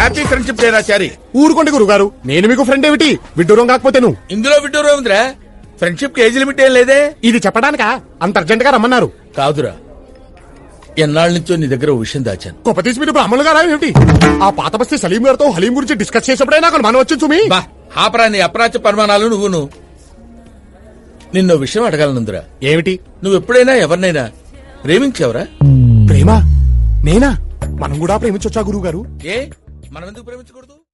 happy friendship day చారి ఊరుకోండి గురుగారు నేను మీకు ఫ్రెండ్ ఏమిటి విడ్డూరం కాకపోతే నువ్వు ఇందులో విడ్డూరం ఉందిరా ఫ్రెండ్షిప్ కి ఏజ్ లిమిట్ ఏం లేదే ఇది చెప్పడానికా అంత అర్జెంట్ గా రమ్మన్నారు కాదురా ఎన్నాళ్ళ నుంచో నీ దగ్గర ఓ విషయం దాచాను గొప్పతీసి మీరు బ్రాహ్మణులు గారా ఏమిటి ఆ పాత బస్తీ సలీం గారితో హలీం గురించి డిస్కస్ చేసేప్పుడే నాకు మనం వచ్చింది సుమి బా ఆపరా నీ అప్రాచ్య పరిమాణాలు నువ్వును నిన్నో విషయం అడగాలనుందిరా ఏమిటి నువ్వు ఎప్పుడైనా ఎవరినైనా ప్రేమించావురా ప్రేమ నేనా మనం కూడా ప్రేమించొచ్చా గురువు గారు ఏ మనం ఎందుకు ప్రేమించకూడదు